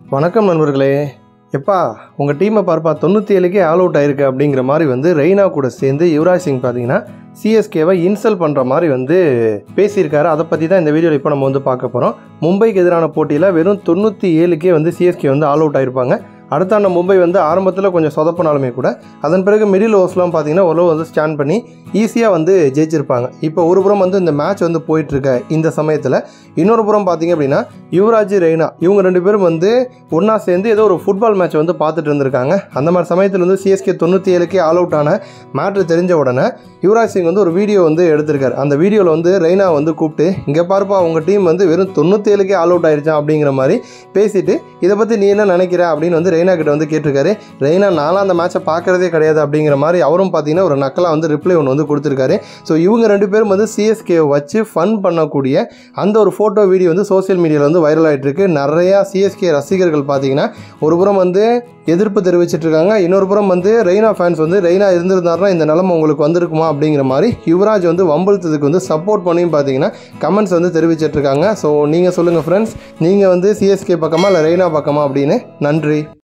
வணக்கம் நண்பர்களே எப்பா உங்கள் டீமை பார்ப்பா தொண்ணூற்றி ஏழுக்கே ஆல் அவுட் ஆயிருக்கு அப்படிங்கிற மாதிரி வந்து ரெய்னா கூட சேர்ந்து யுவராஜ் சிங் பார்த்தீங்கன்னா சிஎஸ்கேவை இன்சல்ட் பண்ணுற மாதிரி வந்து பேசியிருக்காரு அதை பற்றி தான் இந்த வீடியோவில் இப்போ நம்ம வந்து பார்க்க போகிறோம் மும்பைக்கு எதிரான போட்டியில் வெறும் தொண்ணூற்றி ஏழுக்கே வந்து சிஎஸ்கே வந்து ஆல் அவுட் ஆயிருப்பாங்க அடுத்த ஆண்டு மும்பை வந்து ஆரம்பத்தில் கொஞ்சம் சொதப்பினாலுமே கூட அதன் பிறகு மிடில் ஓவர்ஸ்லாம் பார்த்தீங்கன்னா ஓரளவு வந்து ஸ்டாண்ட் பண்ணி ஈஸியாக வந்து ஜெயிச்சிருப்பாங்க இப்போ ஒரு புறம் வந்து இந்த மேட்ச் வந்து போயிட்டுருக்க இந்த சமயத்தில் இன்னொரு புறம் பார்த்தீங்க அப்படின்னா யுவராஜ் ரெய்னா இவங்க ரெண்டு பேரும் வந்து ஒன்றா சேர்ந்து ஏதோ ஒரு ஃபுட்பால் மேட்ச் வந்து பார்த்துட்டு இருந்திருக்காங்க அந்த மாதிரி சமயத்தில் வந்து சிஎஸ்கே தொண்ணூற்றி ஏழுக்கே ஆல் அவுட் ஆன மேட்ரு தெரிஞ்ச உடனே யுவராஜ் சிங் வந்து ஒரு வீடியோ வந்து எடுத்திருக்காரு அந்த வீடியோவில் வந்து ரெய்னா வந்து கூப்பிட்டு இங்கே பார்ப்பா உங்கள் டீம் வந்து வெறும் தொண்ணூற்றி ஏழுக்கே ஆல் அவுட் ஆயிடுச்சான் அப்படிங்கிற மாதிரி பேசிட்டு இதை பற்றி நீ என்ன நினைக்கிற அப்படின்னு வந்து ரெய்னா கிட்ட வந்து கேட்டிருக்காரு ரெய்னா நானும் அந்த மேட்சை பார்க்குறதே கிடையாது அப்படிங்கிற மாதிரி அவரும் பார்த்தீங்கன்னா ஒரு நக்கலாக வந்து ரிப்ளை ஒன்று வந்து கொடுத்துருக்காரு ஸோ இவங்க ரெண்டு பேரும் வந்து சிஎஸ்கே வச்சு ஃபன் பண்ணக்கூடிய அந்த ஒரு ஃபோட்டோ வீடியோ வந்து சோஷியல் மீடியாவில் வந்து வைரல் ஆகிட்டு இருக்கு நிறையா சிஎஸ்கே ரசிகர்கள் பார்த்தீங்கன்னா ஒரு புறம் வந்து எதிர்ப்பு தெரிவிச்சிட்டு இருக்காங்க இன்னொரு புறம் வந்து ரெய்னா ஃபேன்ஸ் வந்து ரெய்னா இருந்திருந்தாருன்னா இந்த நிலமை உங்களுக்கு வந்திருக்குமா அப்படிங்கிற மாதிரி யுவராஜ் வந்து வம்பழுத்ததுக்கு வந்து சப்போர்ட் பண்ணியும் பார்த்தீங்கன்னா கமெண்ட்ஸ் வந்து தெரிவிச்சிட்டு இருக்காங்க ஸோ நீங்கள் சொல்லுங்கள் ஃப்ரெண்ட்ஸ் நீங்கள் வந்து சிஎஸ்கே பக்கமா இல்லை ரெய்னா பக்கமா அப்படின்னு நன்றி